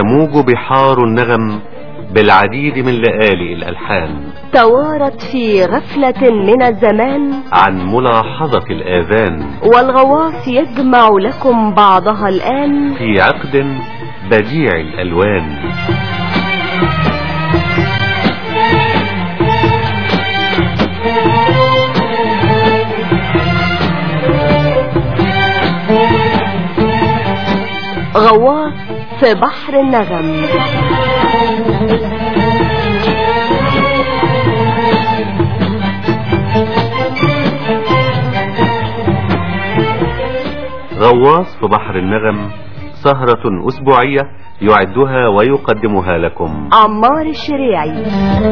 تموج بحار النغم بالعديد من لآلئ الألحان توارت في غفلة من الزمان عن ملاحظة الآذان والغواص يجمع لكم بعضها الآن في عقد بديع الألوان غواص في بحر النغم غواص في بحر النغم سهرة أسبوعية يعدها ويقدمها لكم عمار الشريعي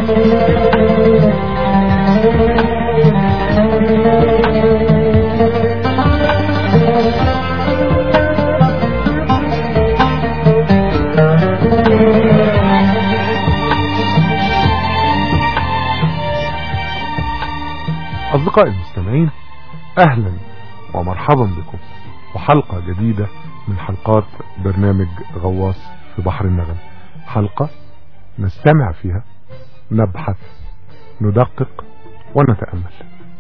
أصدقائي المستمعين أهلا ومرحبا بكم وحلقة جديدة من حلقات برنامج غواص في بحر النغم حلقة نستمع فيها نبحث ندقق ونتأمل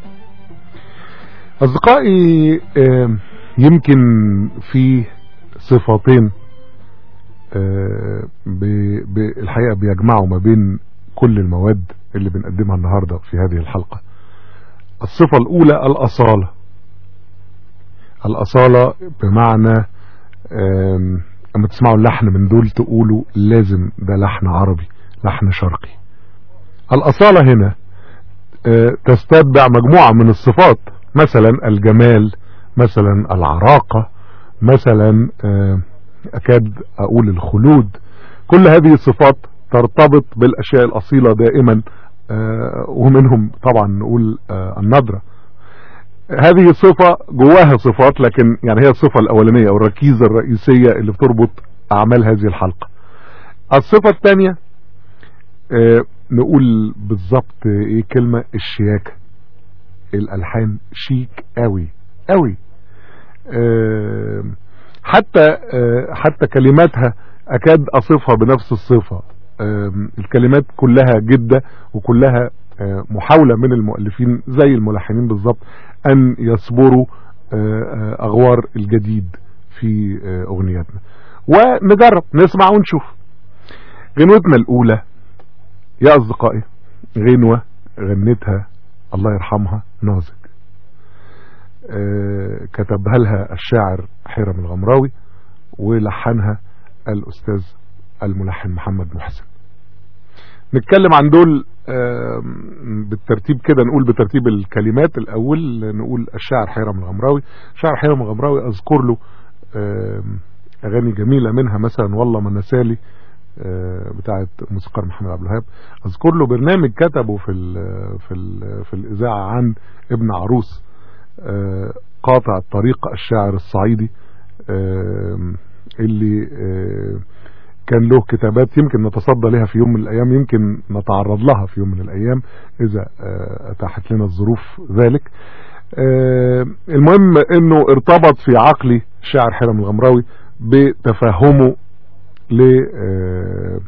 أصدقائي آم، يمكن في صفتين آه، ب- ب- الحقيقة بيجمعوا ما بين كل المواد اللي بنقدمها النهاردة في هذه الحلقة الصفة الأولى الأصالة الأصالة بمعنى آم، أما تسمعوا اللحن من دول تقولوا لازم ده لحن عربي لحن شرقي الأصالة هنا آه، تستتبع مجموعة من الصفات مثلا الجمال مثلا العراقة مثلا آه، أكاد أقول الخلود كل هذه الصفات ترتبط بالأشياء الأصيلة دائما آه، ومنهم طبعا نقول آه، النضرة هذه صفة جواها صفات لكن يعني هي الصفة الأولانية أو الركيزة الرئيسية اللي بتربط أعمال هذه الحلقة الصفة الثانية آه، نقول بالظبط ايه كلمة الشياكة الألحان شيك قوي قوي آه، حتى آه، حتى كلماتها أكاد أصفها بنفس الصفة آم، الكلمات كلها جدة وكلها آه، محاولة من المؤلفين زي الملحنين بالظبط أن يصبروا آه، آه، أغوار الجديد في آه، أغنياتنا ونجرب نسمع ونشوف غنوتنا الأولى يا أصدقائي غنوة غنتها الله يرحمها نازك آه، كتبها لها الشاعر حيرم الغمراوي ولحنها الأستاذ الملحن محمد محسن نتكلم عن دول آم، بالترتيب كده نقول بترتيب الكلمات الأول نقول الشاعر حيرم الغمراوي الشاعر حيرم الغمراوي أذكر له آم، أغاني جميلة منها مثلا والله ما نسالي آه، بتاعت موسيقار محمد عبد الوهاب اذكر له برنامج كتبه في ال في ال في الاذاعه عن ابن عروس آه، قاطع الطريق الشاعر الصعيدي آم، اللي آه، كان له كتابات يمكن نتصدى لها في يوم من الايام يمكن نتعرض لها في يوم من الايام اذا آه، اتاحت لنا الظروف ذلك آه، المهم انه ارتبط في عقلي الشاعر حرم الغمراوي بتفهمه ل آه،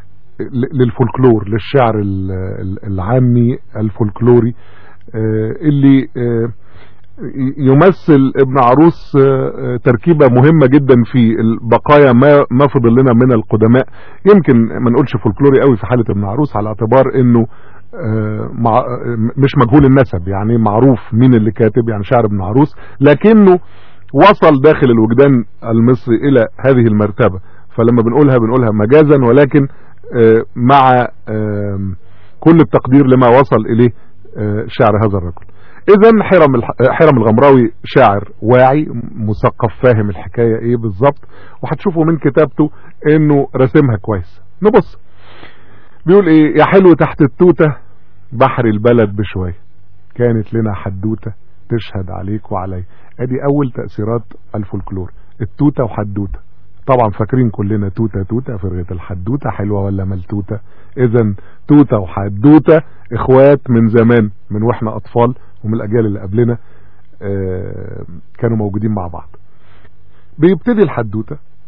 ل- للفولكلور للشعر ال- ال- العامي الفولكلوري آه، اللي آه، ي- يمثل ابن عروس آه، آه، تركيبة مهمة جدا في البقايا ما ما فضل لنا من القدماء يمكن ما نقولش فولكلوري قوي في حالة ابن عروس على اعتبار انه آه، مع آه، مش مجهول النسب يعني معروف مين اللي كاتب يعني شعر ابن عروس لكنه وصل داخل الوجدان المصري الى هذه المرتبة فلما بنقولها بنقولها مجازا ولكن آه، مع آم، كل التقدير لما وصل اليه آه، شعر هذا الرجل اذا حرم الح- حرم الغمراوي شاعر واعي مثقف فاهم الحكاية ايه بالظبط وهتشوفوا من كتابته انه رسمها كويس نبص بيقول ايه يا حلو تحت التوتة بحر البلد بشوية كانت لنا حدوتة تشهد عليك وعلي ادي اول تأثيرات الفولكلور التوتة وحدوتة طبعا فاكرين كلنا توتة توتة فرقة الحدوتة حلوة ولا ملتوتة اذا توتة وحدوتة اخوات من زمان من واحنا اطفال ومن الاجيال اللي قبلنا آه، كانوا موجودين مع بعض بيبتدي الحدوتة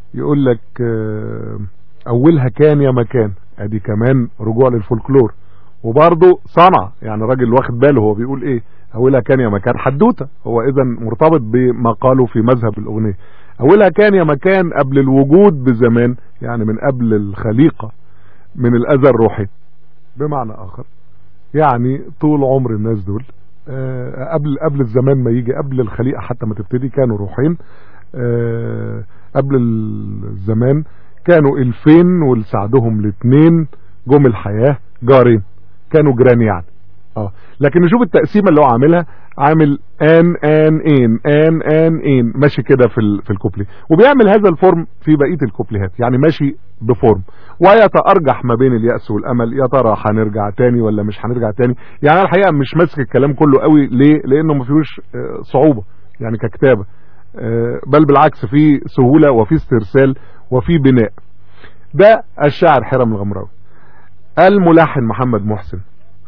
يقول لك آه، اولها كان يا مكان ادي كمان رجوع للفولكلور وبرضه صنع يعني راجل واخد باله هو بيقول ايه اولها كان يا مكان حدوته هو اذا مرتبط بما قاله في مذهب الاغنيه اولها كان يا مكان قبل الوجود بزمان يعني من قبل الخليقه من الاذى الروحي بمعنى اخر يعني طول عمر الناس دول آه، قبل قبل الزمان ما يجي قبل الخليقه حتى ما تبتدي كانوا روحين آه، قبل الزمان كانوا الفين ولسعدهم الاثنين جم الحياه جارين كانوا جيران يعني اه لكن نشوف التقسيمه اللي هو عاملها عامل ان ان ان ان ان ان ماشي كده في ال- في الكوبليه وبيعمل هذا الفورم في بقيه الكوبليهات يعني ماشي بفورم ويتارجح ما بين اليأس والامل يا ترى هنرجع تاني ولا مش هنرجع تاني يعني أنا الحقيقه مش ماسك الكلام كله قوي ليه لانه ما فيهوش آه، صعوبه يعني ككتابه آه، بل بالعكس في سهوله وفي استرسال وفي بناء ده الشاعر حرم الغمراوي الملحن محمد محسن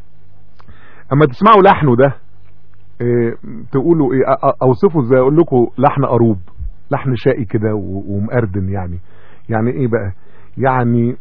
اما تسمعوا لحنه ده إيه تقولوا ايه أ- أ- اوصفه ازاي اقول لكم لحن قروب لحن شقي كده و- ومقردن يعني يعني ايه بقى يعني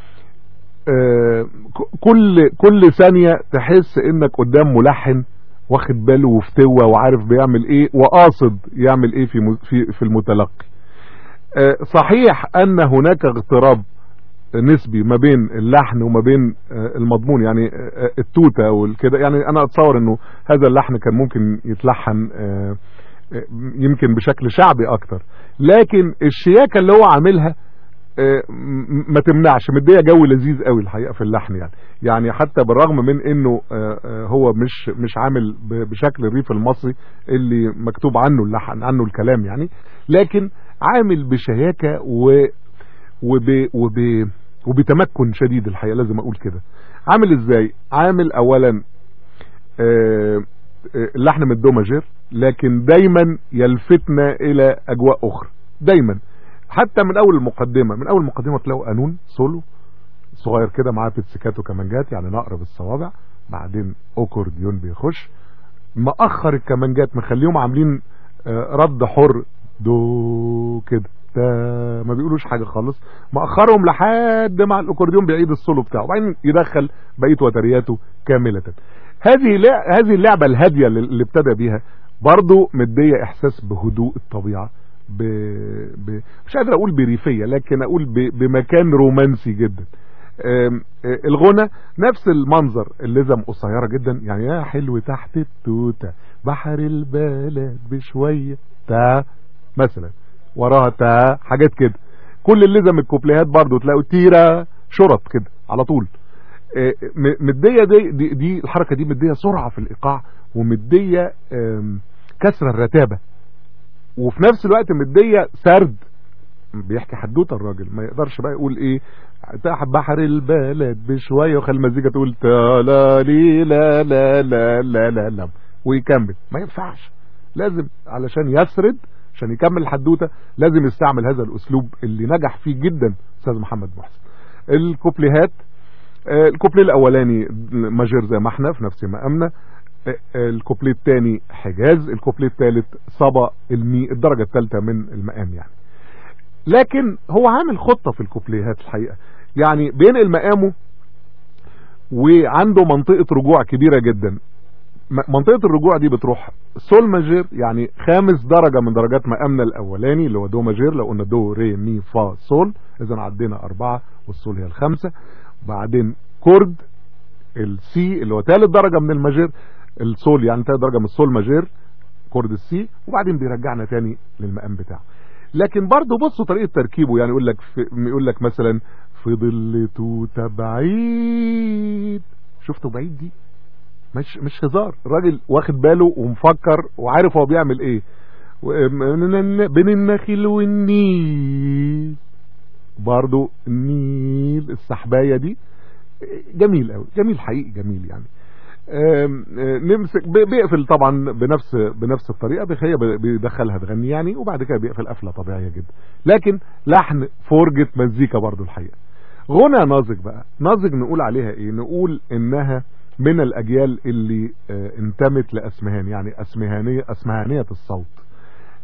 آه ك- كل كل ثانيه تحس انك قدام ملحن واخد باله وفتوه وعارف بيعمل ايه وقاصد يعمل ايه في م- في في المتلقي آه صحيح ان هناك اغتراب نسبي ما بين اللحن وما بين آه، المضمون يعني آه، التوته والكده يعني انا اتصور انه هذا اللحن كان ممكن يتلحن آه، آه، يمكن بشكل شعبي اكتر لكن الشياكه اللي هو عاملها آه، م- ما تمنعش مديه جو لذيذ قوي الحقيقه في اللحن يعني يعني حتى بالرغم من انه آه، آه، هو مش مش عامل ب- بشكل الريف المصري اللي مكتوب عنه اللحن عنه الكلام يعني لكن عامل بشياكه و وب وب وبتمكن شديد الحقيقه لازم اقول كده عامل ازاي عامل اولا آه، آه، اللحن من الدو ماجير لكن دايما يلفتنا الى اجواء اخرى دايما حتى من اول المقدمه من اول المقدمه تلاقوا قانون سولو صغير كده معاه بيتسيكات وكمانجات يعني نقر بالصوابع بعدين اوكورديون بيخش مأخر الكمانجات مخليهم عاملين آه، رد حر دو كده تا ما بيقولوش حاجه خالص مأخرهم لحد ما الاكورديون بيعيد السولو بتاعه وبعدين يدخل بقيه وترياته كامله هذه لع- هذه اللعبه الهاديه اللي اللي ابتدى بيها برضه مديه احساس بهدوء الطبيعه ب... ب... مش قادر اقول بريفيه لكن اقول ب... بمكان رومانسي جدا آم، آه، الغنى نفس المنظر اللزم قصيره جدا يعني يا حلو تحت التوته بحر البلد بشويه تا مثلا وراها تا حاجات كده كل اللزم الكوبليهات برضو تلاقوا تيرا شرط كده على طول آه، م- مديه دي, دي دي الحركه دي مديه سرعه في الايقاع ومديه آم، كسر الرتابه وفي نفس الوقت مديه سرد بيحكي حدوته الراجل ما يقدرش بقى يقول ايه تحت بحر البلد بشويه وخلي المزيكا تقول تا لا لي لا لا لا لا لا لا ويكمل ما ينفعش لازم علشان يسرد عشان يكمل الحدوته لازم يستعمل هذا الاسلوب اللي نجح فيه جدا استاذ محمد محسن الكوبليهات آه، الكوبليه الاولاني ماجير زي ما احنا في نفس مقامنا آه، آه، الكوبليه الثاني حجاز الكوبليه الثالث صبا المي الدرجه الثالثه من المقام يعني لكن هو عامل خطه في الكوبليهات الحقيقه يعني بينقل مقامه وعنده منطقه رجوع كبيره جدا م- منطقه الرجوع دي بتروح سول ماجير يعني خامس درجه من درجات مقامنا الاولاني اللي هو دو ماجير لو قلنا دو ري مي فا سول اذا عدينا اربعه والسول هي الخامسه بعدين كورد السي اللي هو ثالث درجه من الماجير السول يعني ثالث درجه من السول ماجير كورد السي وبعدين بيرجعنا تاني للمقام بتاعه لكن برضه بصوا طريقه تركيبه يعني يقول لك في يقول لك مثلا في ظل توته بعيد شفتوا بعيد دي مش مش هزار الراجل واخد باله ومفكر وعارف هو بيعمل ايه و- من- بين النخيل والنيل برضو النيل السحبايه دي جميل قوي جميل حقيقي جميل يعني آم، آه، نمسك بي- بيقفل طبعا بنفس بنفس الطريقه بخيه بيدخلها تغني يعني وبعد كده بيقفل قفله طبيعيه جدا لكن لحن فرجه مزيكا برضو الحقيقه غنى ناظج بقى ناظج نقول عليها ايه نقول انها من الاجيال اللي آه، انتمت لاسمهان يعني اسمهانيه اسمهانيه الصوت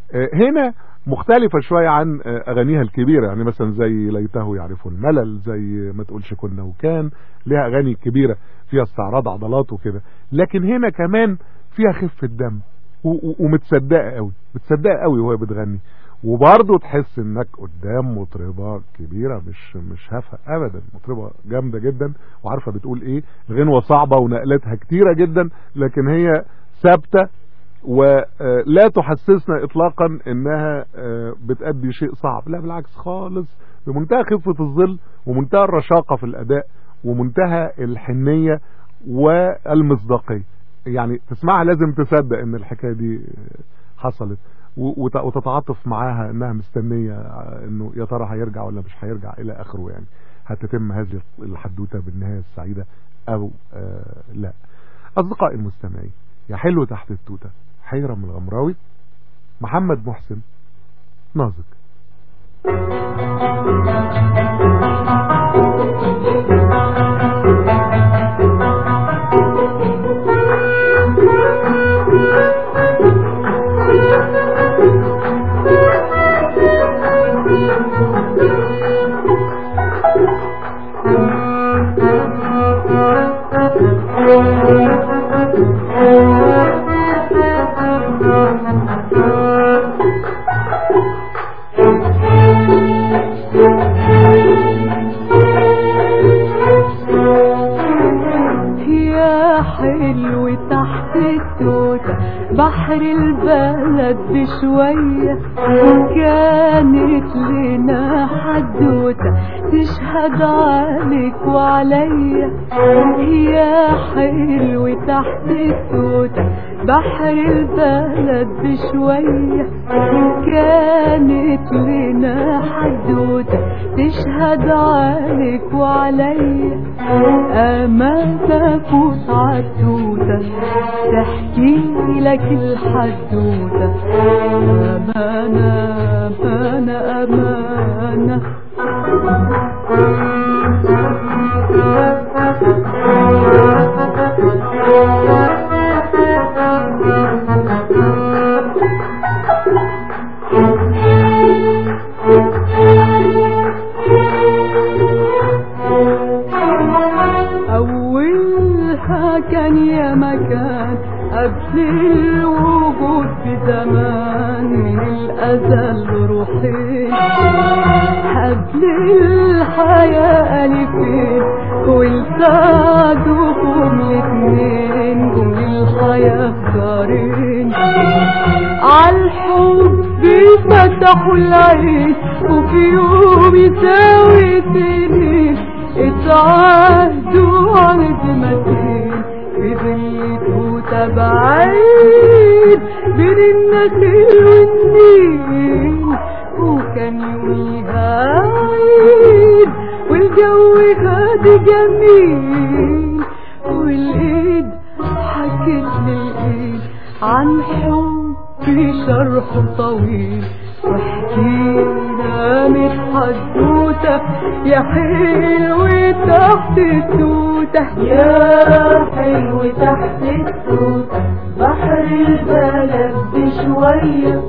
آه، هنا مختلفة شوية عن آه، أغانيها الكبيرة يعني مثلا زي ليته يعرف الملل زي ما تقولش كنا وكان ليها أغاني كبيرة فيها استعراض عضلات وكده لكن هنا كمان فيها خفة دم و- و- ومتصدقة قوي متصدقة قوي وهي بتغني وبرضه تحس انك قدام مطربة كبيرة مش مش هافهة ابدا مطربة جامدة جدا وعارفة بتقول ايه الغنوة صعبة ونقلاتها كتيرة جدا لكن هي ثابتة ولا تحسسنا اطلاقا انها آه، بتأدي شيء صعب لا بالعكس خالص بمنتهى خفة الظل ومنتهى الرشاقة في الاداء ومنتهى الحنية والمصداقية يعني تسمعها لازم تصدق ان الحكاية دي حصلت و- وت- وتتعاطف معاها انها مستنية انه يا ترى هيرجع ولا مش هيرجع الى اخره يعني هتتم هذه الحدوتة بالنهاية السعيدة او آه لا اصدقائي المستمعين يا حلو تحت التوتة حيرم الغمراوي محمد محسن نازك يا حلو تحت التوتة بحر البلد بشوية كانت لنا حدوتة تشهد عليك وعليا يا حلو تحت التوتة بحر البلد بشوية كانت لنا حدوتة تشهد عليك وعليا أمانة فوت عالتوتة تحكي لك الحدوتة أمانة أمانة أمانة أولها كان يا مكان قبل الوجود بزمان من الأزل روحين قبل الحياة ألفين والسعدوكم الاتنين جم الحياة دارين عالحب فتحوا العين وفي يوم يساوي سنين اتعهدوا عهد متين في ظل توتة بعيد بين النخيل والنيل وكان يوميها عيد والجو هادي جميل والايد حكت للايد عن حب شرح طويل واحكينا من حدوتة يا حلو تحت التوتة يا حلو تحت التوتة بحر البلد بشوية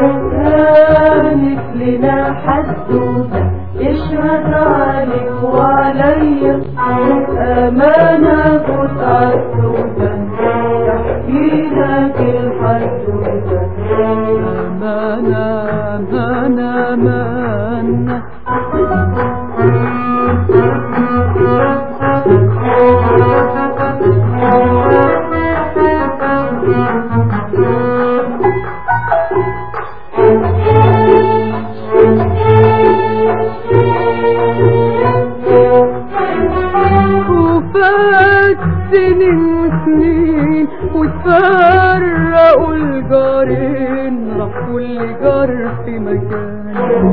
كانت لنا حدوتة يشهد عليك وعليا أمانة فوت عالتوتة تحكي لك الحدوتة أمانة أمانة أمانة وفات سنين وسنين وتفرقوا الجارين راح كل جار في مكان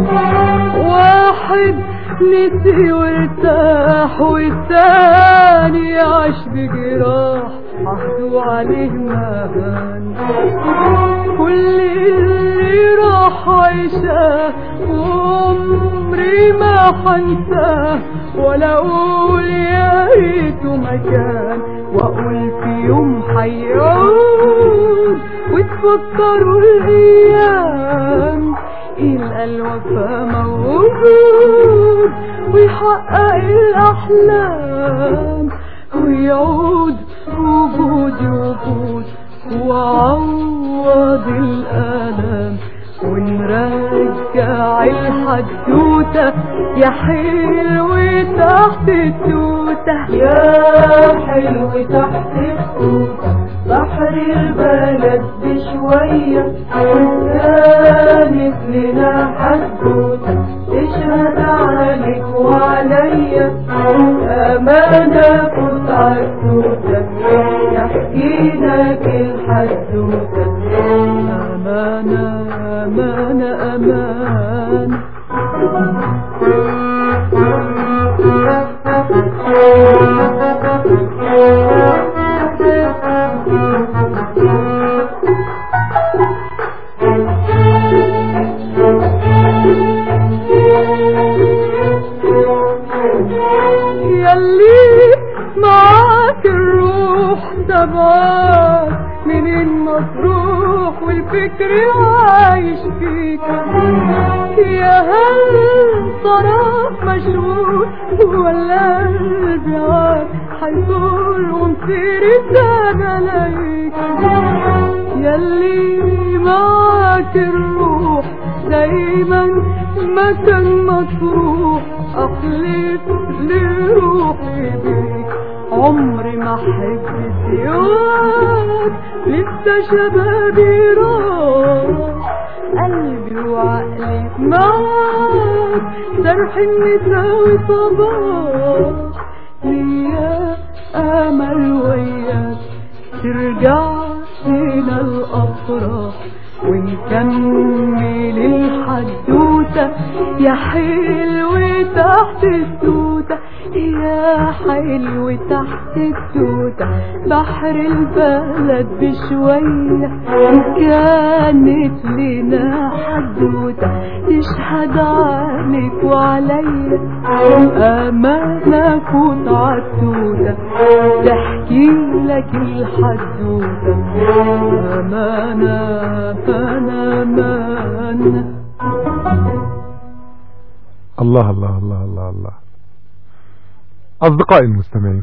واحد نسي وارتاح والتاني عاش بجراح عهده عليه مهان كل اللي راح عيشاه وعمري ما حنساه ولا اقول يا ريته مكان واقول في يوم حيعود وتفكروا الايام يلقى الوفا موجود ويحقق الاحلام ويعود وجودي وجود وعوض الالم ونرجع الحدوتة يا حلو تحت التوتة يا حلو تحت التوتة بحر البلد بشوية كانت لنا حدوتة تشهد عليك وعليا أمانة كنت عالتوتة يحكي لك الحدوتة أمانة أمانة أمانة يلي معاك الروح تبعك منين ما تروح والفكر عايش فيك يا هل طرف مشغول ولا قلبي عاد حيطول ومصير الدنيا ليك يلي معاك الروح دايما مكان ما تروح احلف لروحي بيك عمري ما احب سواك لسه شبابي راح قلبي وعقلي معاك سرح النساوي صباح ليا امل وياك ترجع فينا الافراح ونكمل الحدوتة يا حلو تحت التوتة يا حلو تحت التوتة بحر البلد بشوية كانت لنا حدوتة تشهد عليك وعليا أمانة كنت عالتوتة تحكي لك الحدوتة أمانة أنا أمانة الله الله الله الله الله أصدقائي المستمعين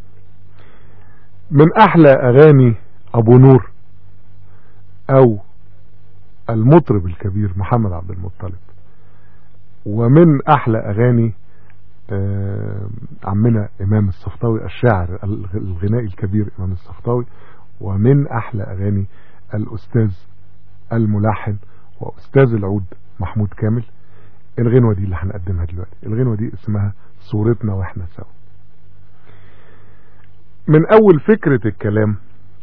من أحلى أغاني أبو نور أو المطرب الكبير محمد عبد المطلب ومن أحلى أغاني آه، عمنا إمام الصفطاوي الشاعر الغنائي الكبير إمام الصفطاوي ومن أحلى أغاني الأستاذ الملحن وأستاذ العود محمود كامل الغنوة دي اللي هنقدمها دلوقتي الغنوة دي اسمها صورتنا واحنا سوا من اول فكرة الكلام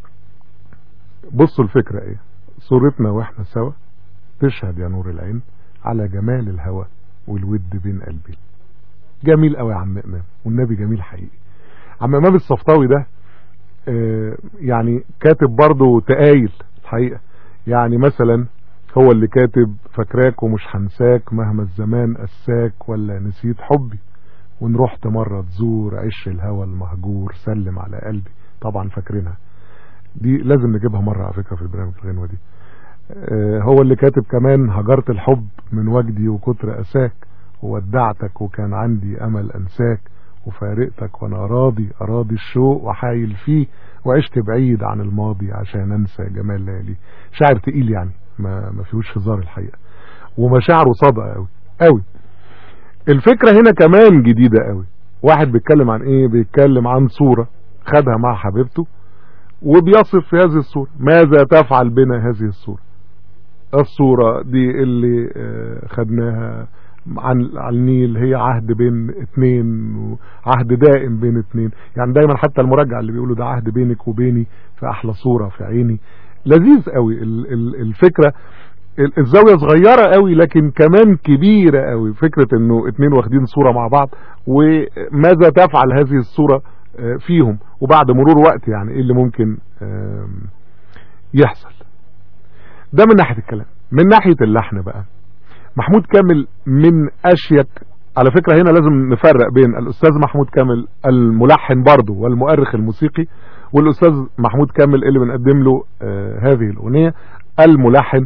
بصوا الفكرة ايه صورتنا واحنا سوا تشهد يا نور العين على جمال الهوى والود بين قلبي جميل قوي يا عم امام والنبي جميل حقيقي عم امام الصفطاوي ده آه يعني كاتب برضه تقايل الحقيقة يعني مثلا هو اللي كاتب فاكراك ومش هنساك مهما الزمان قساك ولا نسيت حبي وان رحت مرة تزور عش الهوى المهجور سلم على قلبي طبعا فاكرينها دي لازم نجيبها مرة على فكرة في البرنامج الغنوة دي آه هو اللي كاتب كمان هجرت الحب من وجدي وكتر أساك وودعتك وكان عندي أمل أنساك وفارقتك وانا راضي اراضي الشوق وحايل فيه وعشت بعيد عن الماضي عشان انسى جمال ليالي شاعر تقيل يعني ما ما فيهوش هزار الحقيقه ومشاعره صادقه قوي قوي الفكره هنا كمان جديده قوي واحد بيتكلم عن ايه بيتكلم عن صوره خدها مع حبيبته وبيصف في هذه الصوره ماذا تفعل بنا هذه الصوره الصوره دي اللي خدناها عن على النيل هي عهد بين اتنين عهد دائم بين اتنين يعني دايما حتى المرجع اللي بيقولوا ده عهد بينك وبيني في احلى صورة في عيني لذيذ قوي الفكرة الزاوية صغيرة قوي لكن كمان كبيرة قوي فكرة انه اتنين واخدين صورة مع بعض وماذا تفعل هذه الصورة آه، فيهم وبعد مرور وقت يعني ايه اللي ممكن آم، يحصل ده من ناحية الكلام من ناحية اللحن بقى محمود كامل من اشيك على فكرة هنا لازم نفرق بين الاستاذ محمود كامل الملحن برضه والمؤرخ الموسيقي والاستاذ محمود كامل اللي بنقدم له آه هذه الاغنية الملحن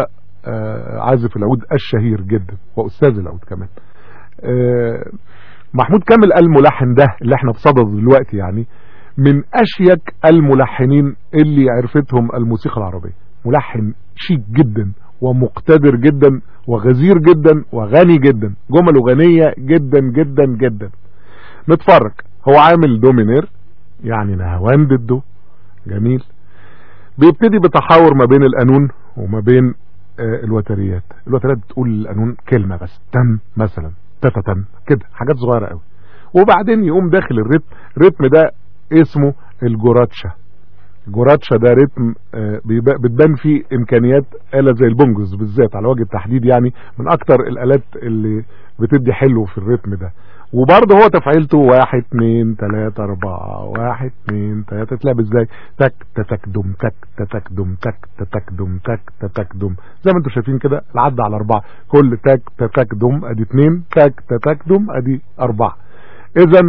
وعازف العود الشهير جدا واستاذ العود كمان آه محمود كامل الملحن ده اللي احنا في صدده دلوقتي يعني من اشيك الملحنين اللي عرفتهم الموسيقى العربية ملحن شيك جدا ومقتدر جدا وغزير جدا وغني جدا جمله غنية جدا جدا جدا نتفرج هو عامل دومينير يعني نهواند الدو جميل بيبتدي بتحاور ما بين القانون وما بين آه الوتريات الوتريات بتقول القانون كلمة بس تم مثلا تتا تم كده حاجات صغيرة قوي وبعدين يقوم داخل الريتم الريتم ده اسمه الجوراتشا الجوراتشا ده ريتم آه بتبان فيه امكانيات آلة زي البونجوز بالذات على وجه التحديد يعني من اكتر الالات اللي بتدي حلو في الريتم ده وبرضه هو تفعيلته واحد اتنين تلاتة اربعة واحد اتنين تلاتة تلعب ازاي تك تتك دم تك تتك دم تك تتك دم تك تتك دم زي ما انتم شايفين كده العد على اربعة كل تك تتك دم ادي اتنين تك تتك دم ادي اربعة اذا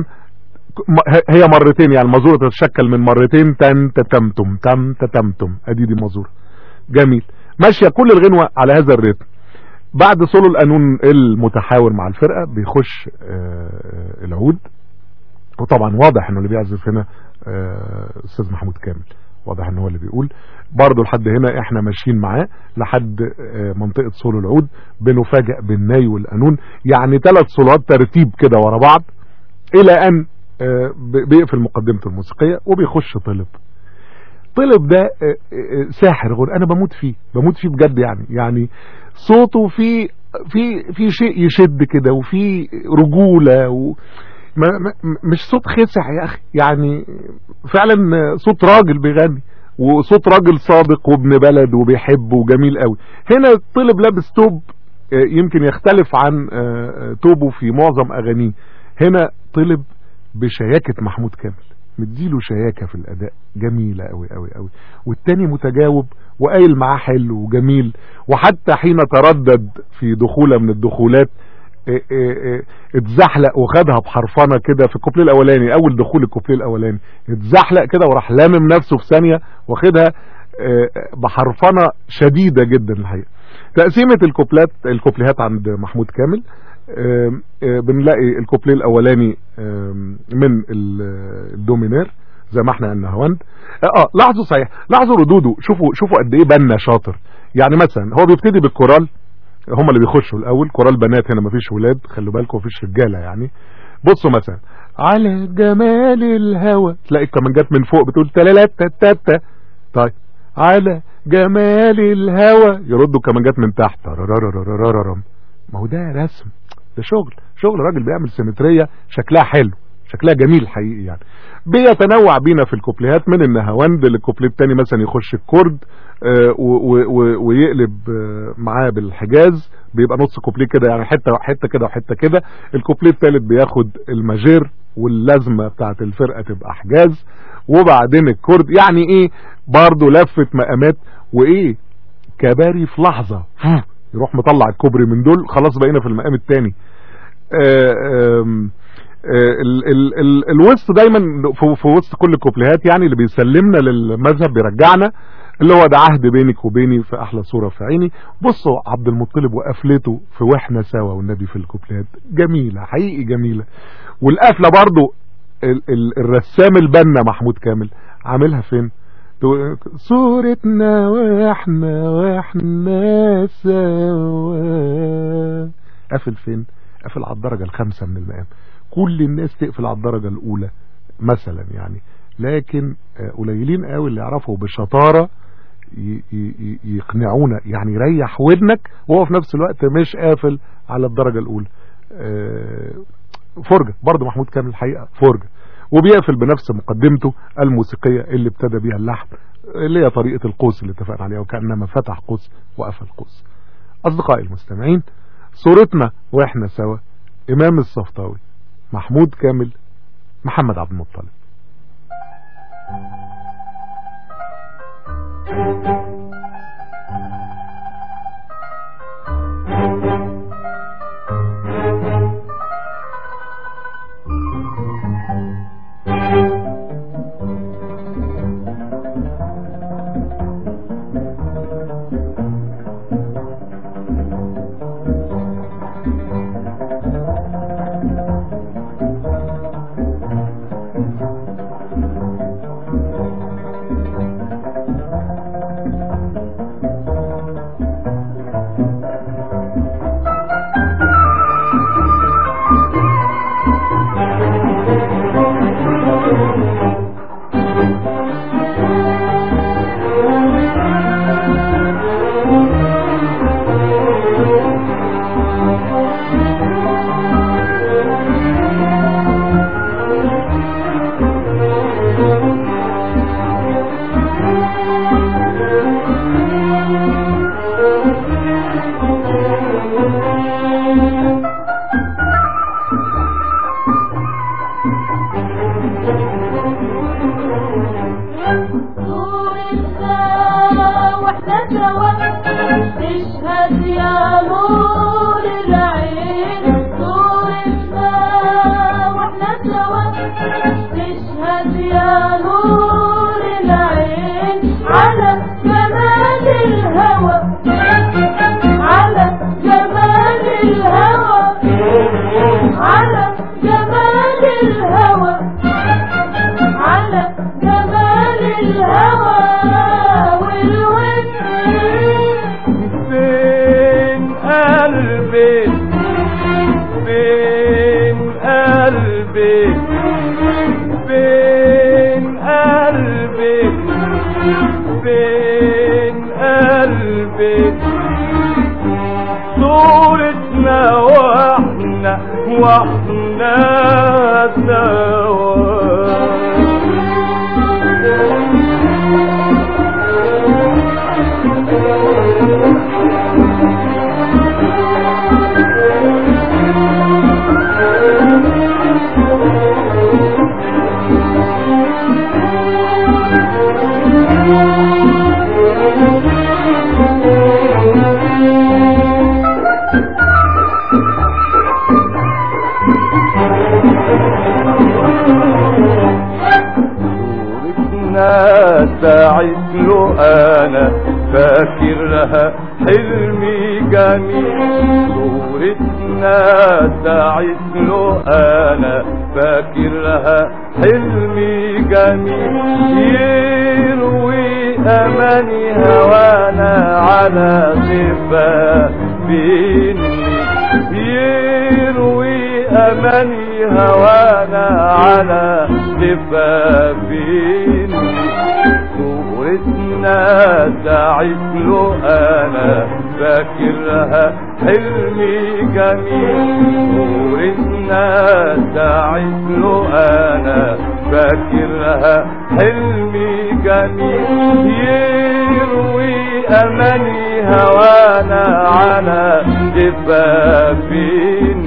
هي مرتين يعني المزورة تتشكل من مرتين تن تتمتم تم تتمتم ادي دي مزورة جميل ماشية كل الغنوة على هذا الريتم بعد سولو القانون المتحاور مع الفرقة بيخش آه العود وطبعا واضح انه اللي بيعزف هنا آه استاذ محمود كامل واضح ان هو اللي بيقول برضه لحد هنا احنا ماشيين معاه لحد آه منطقة سولو العود بنفاجئ بالناي والقانون يعني ثلاث صولات ترتيب كده ورا بعض الى ان بيقفل مقدمته الموسيقية وبيخش طلب طلب ده ساحر غير انا بموت فيه بموت فيه بجد يعني يعني صوته في في في شيء يشد كده وفي رجولة و ما ما مش صوت خسع يا اخي يعني فعلا صوت راجل بيغني وصوت راجل صادق وابن بلد وبيحب وجميل قوي هنا طلب لابس توب يمكن يختلف عن توبه في معظم اغانيه هنا طلب بشياكة محمود كامل مديله شياكة في الاداء جميلة قوي قوي قوي والتاني متجاوب وقايل معاه حلو وجميل وحتى حين تردد في دخولة من الدخولات اه اه اه اتزحلق وخدها بحرفنة كده في الكوبليه الاولاني اول دخول الكوبليه الاولاني اتزحلق كده وراح لامم نفسه في ثانية واخدها بحرفنة شديدة جدا الحقيقة تقسيمة الكوبلات الكوبليهات عند محمود كامل بنلاقي الكوبليه الاولاني من الدومينير زي ما احنا قلنا هوند اه لاحظوا صحيح لاحظوا ردوده شوفوا شوفوا قد ايه بنا شاطر يعني مثلا هو بيبتدي بالكورال هم اللي بيخشوا الاول كورال بنات هنا مفيش ولاد خلوا بالكم مفيش رجاله يعني بصوا مثلا على جمال الهوى تلاقي الكمانجات من فوق بتقول تلالات تاتا طيب على جمال الهوى يردوا الكمانجات من تحت ما هو ده رسم ده شغل شغل راجل بيعمل سيمترية شكلها حلو شكلها جميل حقيقي يعني بيتنوع بينا في الكوبليهات من النهاوند للكوبليه التاني مثلا يخش الكورد آه ويقلب آه معاه بالحجاز بيبقى نص كوبليه كده يعني حته حته كده وحته كده الكوبليه التالت بياخد الماجير واللازمه بتاعت الفرقه تبقى حجاز وبعدين الكورد يعني ايه برضه لفه مقامات وايه كباري في لحظه يروح مطلع الكوبري من دول خلاص بقينا في المقام الثاني الوسط دايما في وسط كل الكوبليهات يعني اللي بيسلمنا للمذهب بيرجعنا اللي هو ده عهد بينك وبيني في احلى صورة في عيني بصوا عبد المطلب وقفلته في واحنا سوا والنبي في الكوبليهات جميلة حقيقي جميلة والقفلة برضو ال ال الرسام البنا محمود كامل عاملها فين صورتنا واحنا واحنا سوا قافل فين قافل على الدرجة الخامسة من المقام كل الناس تقفل على الدرجة الاولى مثلا يعني لكن قليلين قوي اللي يعرفوا بشطارة يقنعونا يعني يريح ودنك وهو في نفس الوقت مش قافل على الدرجة الاولى فرجة برضه محمود كامل الحقيقة فرجة وبيقفل بنفس مقدمته الموسيقية اللي ابتدى بيها اللحن اللي هي طريقة القوس اللي اتفقنا عليها وكأنما فتح قوس وقفل قوس أصدقائي المستمعين صورتنا وإحنا سوا إمام الصفطاوي محمود كامل محمد عبد المطلب نور السماء واحنا سوا تشهد يا نور العين نور السماء واحنا سوا تشهد يا نور العين على جمال الهوى على جمال الهوى على جمال الهوى على جمال الهوى والود فين قلبي فين قلبي فين قلبي فين قلبي صورتنا واحنا واحنا صورتنا ساعد له انا فاكرها حلمي جميل صورتنا ساعد له انا فاكرها حلمي جميل يروي اماني هوانا على صفا بيني يروي اماني هوانا على لفافين صورتنا تعيش له انا فاكرها حلمي جميل صورتنا تعيش له انا فاكرها حلمي جميل يروي اماني هوانا على جفافين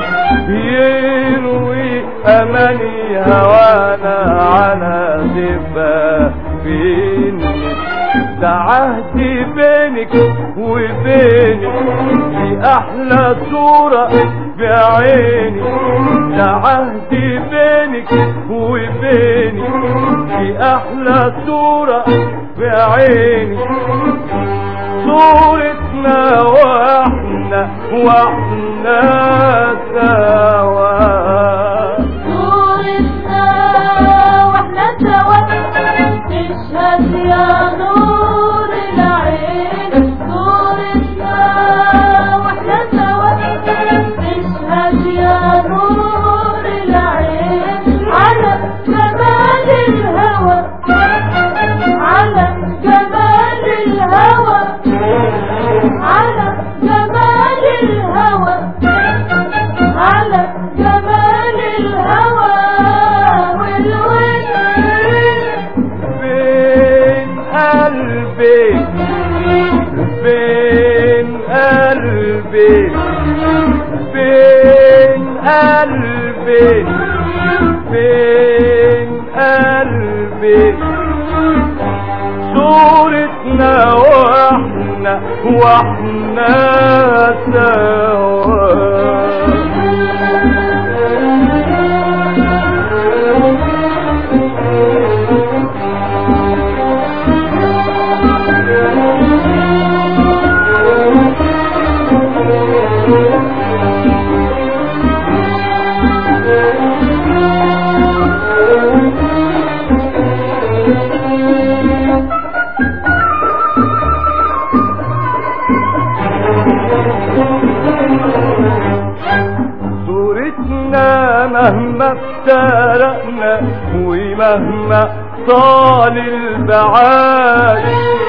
يروي اماني هوانا على جفافين ده عهدي بينك وبيني في احلى صورة بعيني ده عهدي بينك وبيني في احلى صورة بعيني صورتنا واحنا واحنا سوا صورتنا واحنا سوا تشهد يا نور العين صورتنا واحنا سوا تشهد يا نور العين على جمال الهوى على جمال الهوى على جمال الهوى على جمال الهوى والود فين قلبي فين قلبي فين قلبي فين قلبي صورة مهما افترقنا ومهما طال البعاد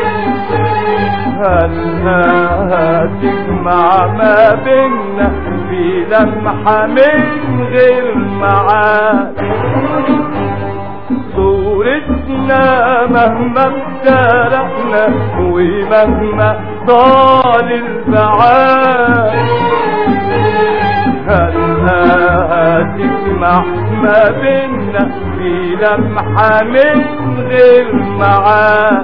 هلها تجمع ما بينا في لمحة من غير معاد صورتنا مهما افترقنا ومهما طال البعاد هلها تجمع ما بينا في لمحة من غير معاد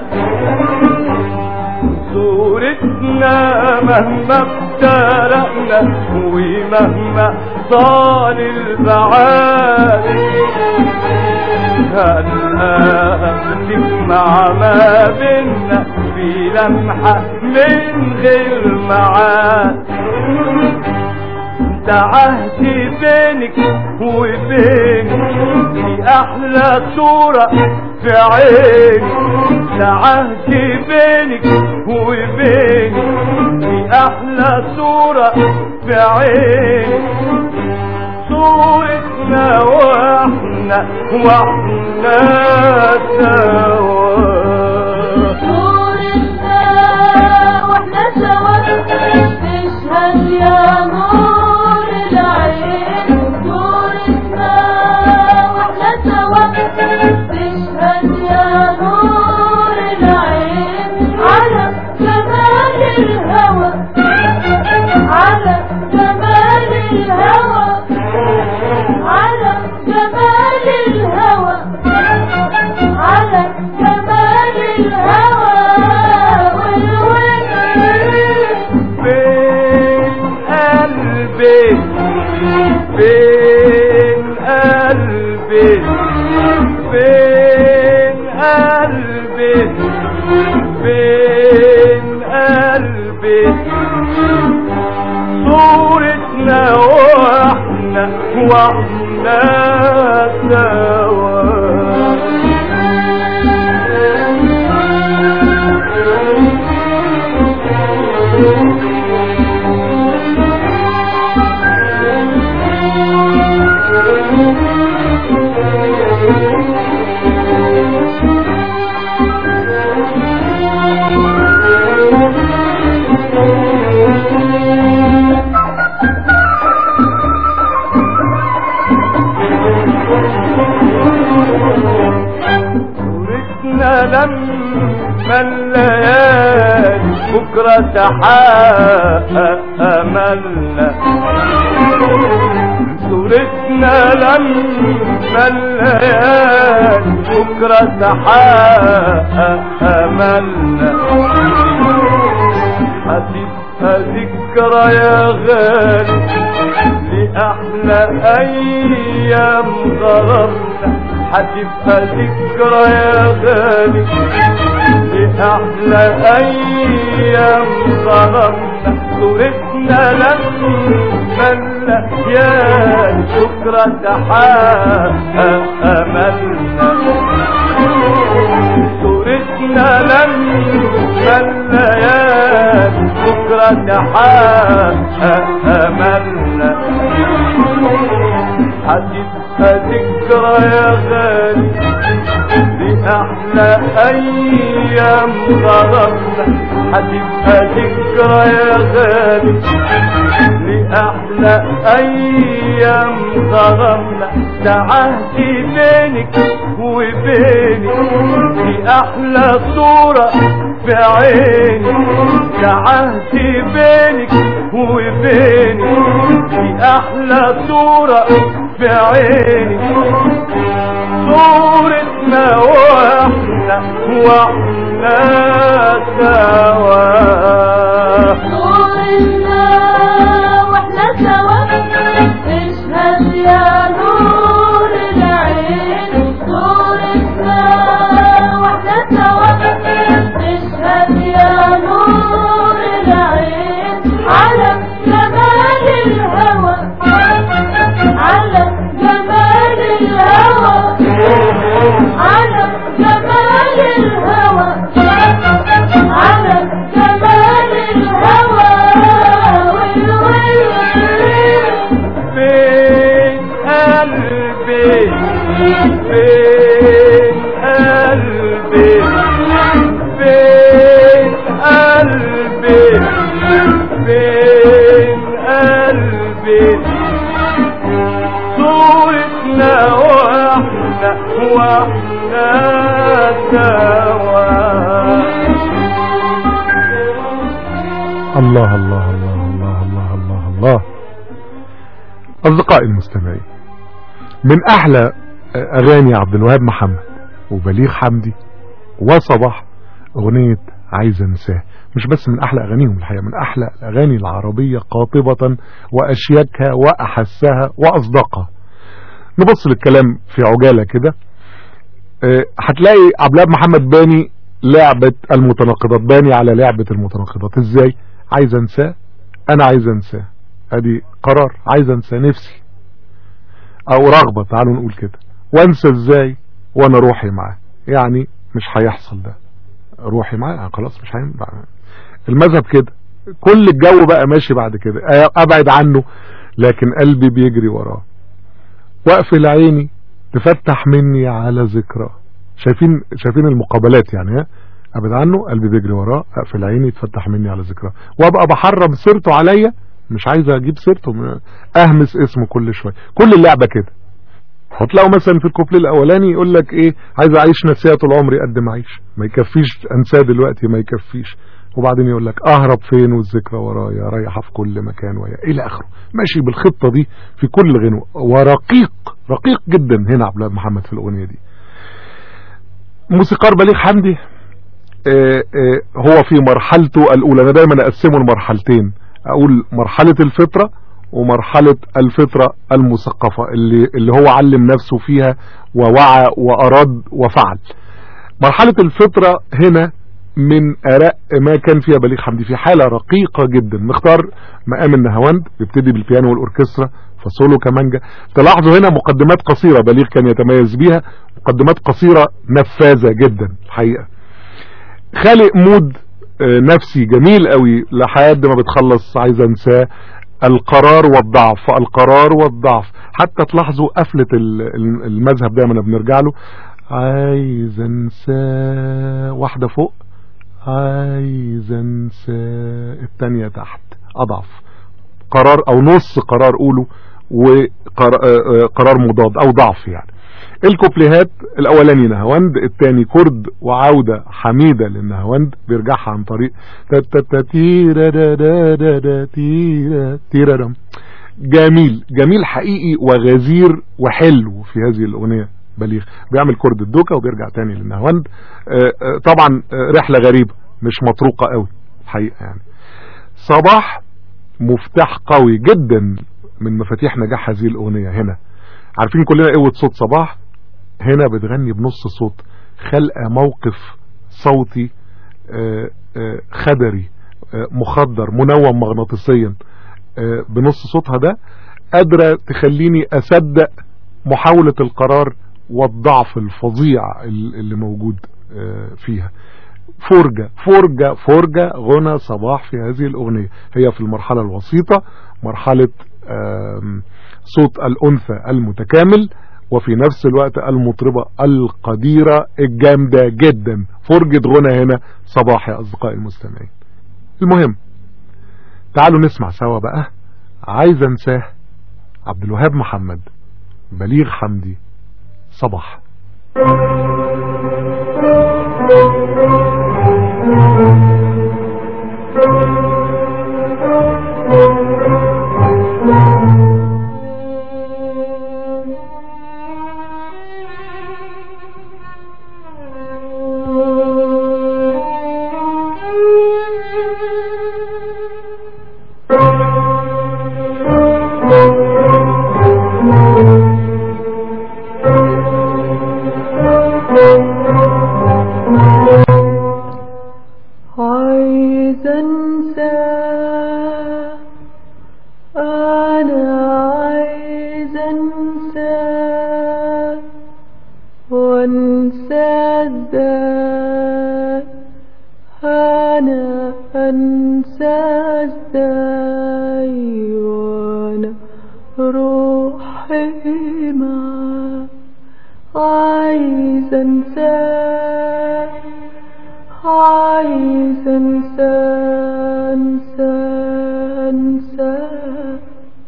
صورتنا مهما افترقنا ومهما طال البعاد هلها تجمع ما بينا في لمحة من غير معاد ده عهدي بينك وبيني في احلى صورة في عيني ده عهدي بينك وبيني في احلى صورة في عيني صورتنا واحنا واحنا سوا صورتنا واحنا سوا تشهد يا نور العين صورتنا واحنا سوا تشهد يا نور العين على جمال الهوى على جمال الهوى على جمال الهوى على جمال الهوى والود فين قلبي فين قلبي فين قلبي فين قلبي صورتنا واحنا واحنا سوا صورتنا لما الليالي بكرة تحقق أملنا صورتنا لما الليالي بكرة تحقق أملنا هتبقى ذكرى يا غالي لأحلى أيام ضربنا هتبقى ذكرى يا غالي لأحلى أيام ضربنا صورتنا لما الليالي بكرة تحقق أملنا صورتنا لما الليالي بكرة تحقق أملنا هتبقى ذكرى يا غالي لأحلى أيام ضربنا هتبقى ذكرى يا غالي لأحلى أيام ضربنا ده عهدي بينك وبيني في أحلى صورة في عيني ده عهدي بينك وبيني في أحلى صورة في عيني صورتنا واحنا واحنا سوا صورتنا واحنا سوا اشهد يا نور العين صورتنا واحنا سوا اشهد يا نور العين على جمال الهوى على جمال الهوى على جمال الهوى على قلبي فين قلبي فين قلبي فين قلبي صورتنا واحنا واحنا سوا الله الله الله الله الله الله الله أصدقائي المستمعين من أحلى أغاني عبد الوهاب محمد وبليغ حمدي وصباح أغنية عايز أنساه مش بس من أحلى أغانيهم الحقيقة من أحلى الأغاني العربية قاطبة وأشياكها وأحسها وأصدقها نبص للكلام في عجالة كده أه، هتلاقي عبد الوهاب محمد باني لعبة المتناقضات باني على لعبة المتناقضات ازاي عايز انساه انا عايز انساه ادي قرار عايز انساه نفسي او رغبة تعالوا نقول كده وانسى ازاي وانا روحي معاه يعني مش هيحصل ده روحي معاه خلاص مش هينفع المذهب كده كل الجو بقى ماشي بعد كده ابعد عنه لكن قلبي بيجري وراه واقفل عيني تفتح مني على ذكرى شايفين شايفين المقابلات يعني ها ابعد عنه قلبي بيجري وراه اقفل عيني يتفتح مني على ذكرى وابقى بحرم سيرته عليا مش عايز اجيب سيرته م- اهمس اسمه كل شويه كل اللعبه كده هتلاقوا مثلا في الكوبليه الاولاني يقول لك ايه عايز اعيش نسيه طول عمري قد ما اعيش ما يكفيش انساه دلوقتي ما يكفيش وبعدين يقول لك اهرب فين والذكرى ورايا رايحه في كل مكان ويا الى اخره ماشي بالخطه دي في كل غنوه ورقيق رقيق جدا هنا عبد الوهاب محمد في الاغنيه دي موسيقار بليغ حمدي آه، آه، هو في مرحلته الاولى انا دايما اقسمه لمرحلتين اقول مرحله الفطره ومرحله الفطره المثقفه اللي اللي هو علم نفسه فيها ووعى واراد وفعل مرحله الفطره هنا من ارق ما كان فيها بليغ حمدي في حاله رقيقه جدا مختار مقام النهاوند بيبتدي بالبيانو والاوركسترا فسولو كمانجا تلاحظوا هنا مقدمات قصيره بليغ كان يتميز بيها مقدمات قصيره نفاذه جدا الحقيقه خالق مود آه، نفسي جميل قوي لحد ما بتخلص عايز انساه القرار والضعف القرار والضعف حتى تلاحظوا قفلة ال- ال- المذهب دايما بنرجع له عايز انساه واحدة فوق عايز انساه التانية تحت اضعف قرار او نص قرار قوله وقرار مضاد او ضعف يعني الكوبليهات الاولاني نهاوند الثاني كرد وعودة حميدة للنهاوند بيرجعها عن طريق تا تا تا تيرا دا دا دا دا تيرا تيرا دم. جميل جميل حقيقي وغزير وحلو في هذه الاغنية بليغ بيعمل كرد الدوكا وبيرجع تاني للنهاوند آه، آه، طبعا آه، رحلة غريبة مش مطروقة قوي الحقيقة يعني صباح مفتاح قوي جدا من مفاتيح نجاح هذه الاغنية هنا عارفين كلنا قوة صوت صباح هنا بتغني بنص صوت خلقة موقف صوتي آه، آه، خدري آه، مخدر منوم مغناطيسيا آه، بنص صوتها ده قادرة تخليني أصدق محاولة القرار والضعف الفظيع ال- اللي موجود آه، فيها فرجة فرجة فرجة غنى صباح في هذه الأغنية هي في المرحلة الوسيطة مرحلة آم، صوت الأنثى المتكامل وفي نفس الوقت المطربة القديرة الجامدة جدا فرجة غنى هنا صباح يا أصدقائي المستمعين المهم تعالوا نسمع سوا بقى عايز انساه عبد الوهاب محمد بليغ حمدي صباح عايزة انساه عايزة انساه انساه انساه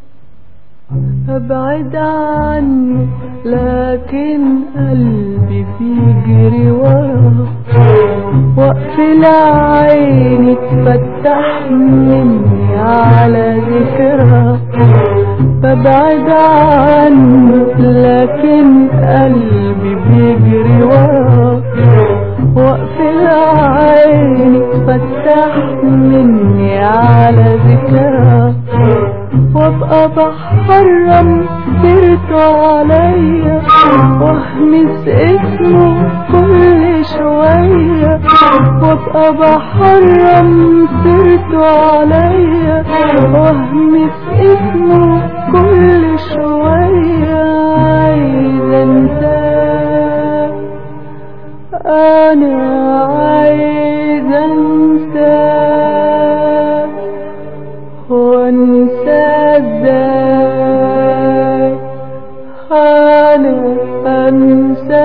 ابعد عنه لكن قلبي بيجري وراه واقفل عيني تفتح مني على ذكرى ببعد عنه لكن قلبي بيجري وراه واقفل عيني تفتح مني على ذكرى وابقى بحرم سيرته عليا واهمس اسمه كل شوية وابقى بحرم سيرته عليا واهمس اسمه كل شوية عايزة انساه انا عايزة انساه وانسى ازاي انا انسى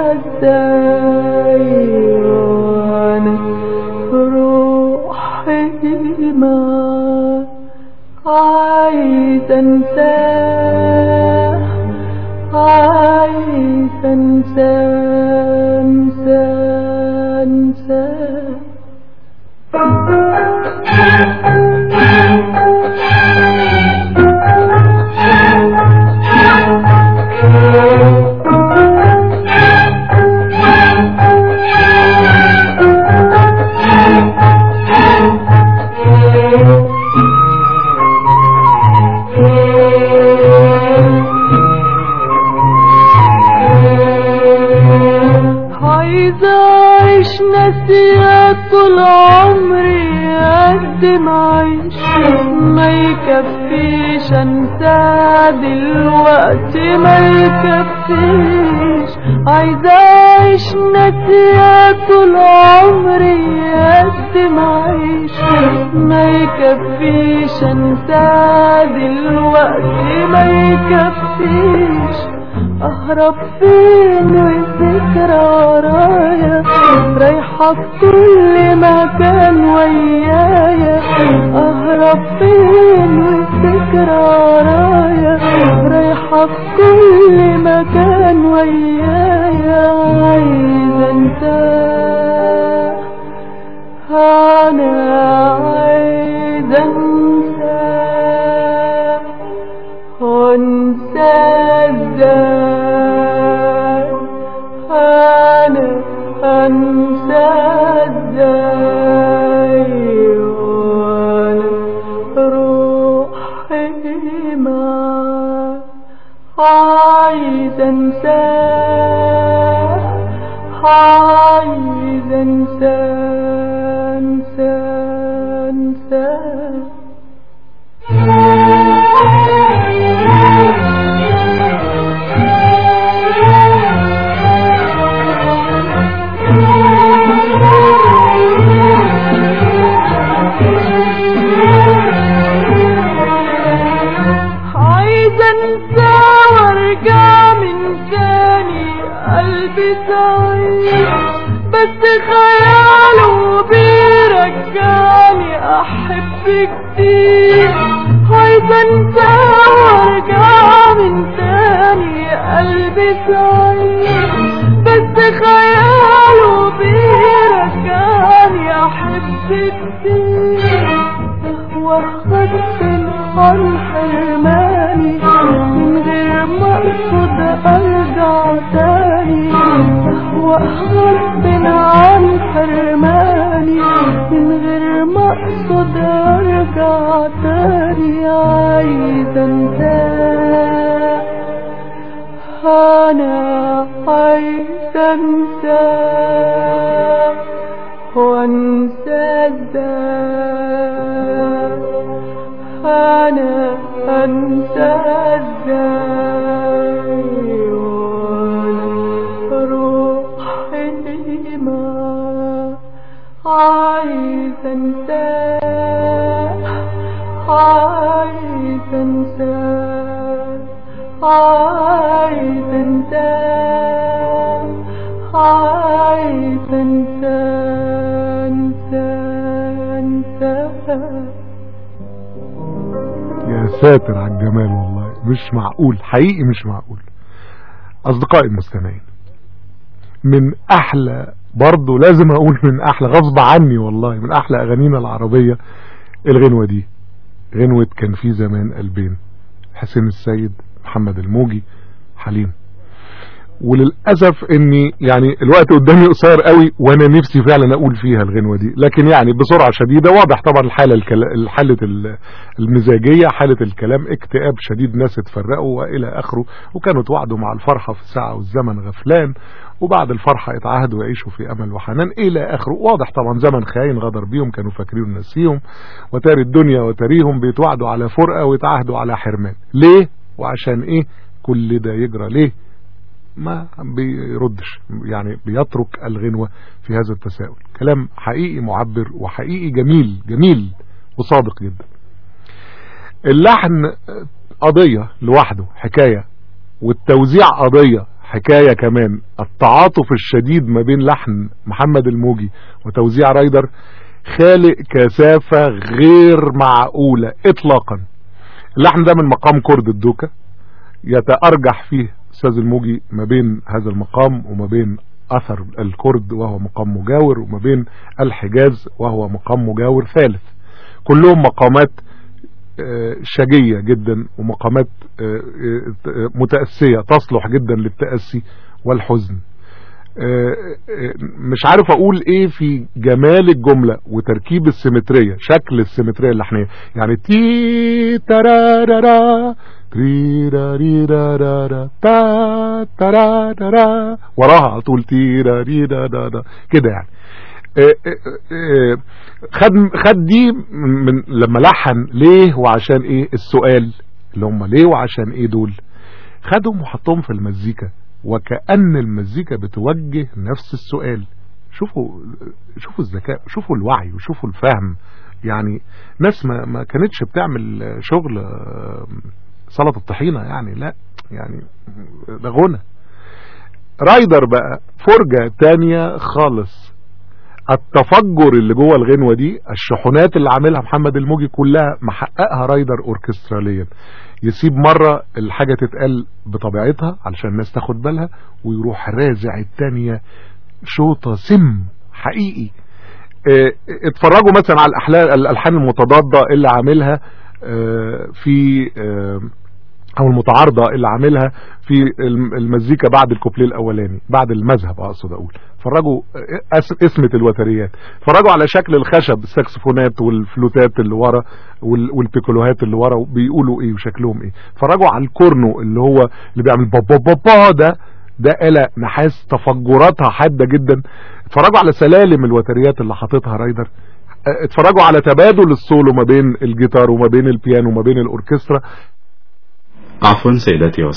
ازاي وانا روحي ما عايز انساه عايز انساه انساه انساه عايزة أعيش ناسية طول عمري قد ما أعيش ما يكفيش أنسى دلوقتي ما يكفيش عايزة أعيش ناسية طول عمري قد ما أعيش ما يكفيش أنسى دلوقتي ما يكفيش اهرب فين والذكرى ورايا رايحة في كل مكان ويايا اهرب فين والذكرى ورايا رايحة في كل مكان ويايا عايزة انساه انا عايزة انساه وانسى ازاي انا انسى ازاي وانا روحي ما عايز انساه عايز انساه انساه انساه عايزة انسى وارجع من تاني قلبي سعيد بس خياله بيرجعني احب كتير عايزة انسى وارجع من تاني قلبي سعيد بس خياله بيرجعني احب كتير واخدت عن حرماني من غير ما اقصد ارجع تاني واخدت عن حرماني من غير ما اقصد ارجع تاني عايزة انساه انا عايزة انساه وانسى ازاي انا انسى ازاي وانا روحي ما عايز انساه عايز انساه عايز انساه ساتر على الجمال والله مش معقول حقيقي مش معقول اصدقائي المستمعين من احلى برضه لازم اقول من احلى غصب عني والله من احلى اغانينا العربية الغنوة دي غنوة كان في زمان قلبين حسين السيد محمد الموجي حليم وللأسف اني يعني الوقت قدامي قصير قوي وانا نفسي فعلا اقول فيها الغنوة دي لكن يعني بسرعة شديدة واضح طبعا الحالة الكلا... حالة ال- المزاجية حالة الكلام اكتئاب شديد ناس اتفرقوا والى اخره وكانوا توعدوا مع الفرحة في الساعة والزمن غفلان وبعد الفرحة اتعهدوا يعيشوا في امل وحنان الى اخره واضح طبعا زمن خاين غدر بيهم كانوا فاكرين نسيهم وتاري الدنيا وتاريهم بيتوعدوا على فرقة ويتعهدوا على حرمان ليه وعشان ايه كل ده يجرى ليه ما بيردش يعني بيترك الغنوة في هذا التساؤل كلام حقيقي معبر وحقيقي جميل جميل وصادق جدا اللحن قضية لوحده حكاية والتوزيع قضية حكاية كمان التعاطف الشديد ما بين لحن محمد الموجي وتوزيع رايدر خالق كثافة غير معقولة اطلاقا اللحن ده من مقام كرد الدوكة يتأرجح فيه استاذ الموجي ما بين هذا المقام وما بين اثر الكرد وهو مقام مجاور وما بين الحجاز وهو مقام مجاور ثالث كلهم مقامات آه، شجية جدا ومقامات آه، آه، متأسية تصلح جدا للتأسي والحزن آه، آه، مش عارف اقول ايه في جمال الجملة وتركيب السيمترية شكل السيمترية اللحنية يعني تي ترارارا تريراريرارارا تا ترارارا وراها على طول تيراريرارارا كده يعني آه، آه، آه، خد خد دي من لما لحن ليه وعشان ايه السؤال اللي هم ليه وعشان ايه دول خدهم وحطهم في المزيكا وكأن المزيكا بتوجه نفس السؤال شوفوا شوفوا الذكاء شوفوا الوعي وشوفوا الفهم يعني ناس ما, ما كانتش بتعمل شغل آه، سلطة الطحينة يعني لا يعني ده غنى رايدر بقى فرجة تانية خالص التفجر اللي جوه الغنوة دي الشحنات اللي عاملها محمد الموجي كلها محققها رايدر اوركستراليا يسيب مرة الحاجة تتقال بطبيعتها علشان الناس تاخد بالها ويروح رازع التانية شوطة سم حقيقي اه، اتفرجوا مثلا على الأحلا- الالحان المتضادة اللي عاملها اه، في اه، او المتعارضة اللي عاملها في الم- المزيكا بعد الكوبليه الاولاني بعد المذهب اقصد اقول اتفرجوا أس- اسمة الوتريات اتفرجوا على شكل الخشب الساكسفونات والفلوتات اللي ورا وال- والبيكولوهات اللي ورا بيقولوا ايه وشكلهم ايه اتفرجوا على الكورنو اللي هو اللي بيعمل بابا بابا ده ده آلة نحاس تفجراتها حادة جدا اتفرجوا على سلالم الوتريات اللي حاططها رايدر اه، اتفرجوا على تبادل السولو ما بين الجيتار وما بين البيانو وما بين الاوركسترا عفوا سيداتي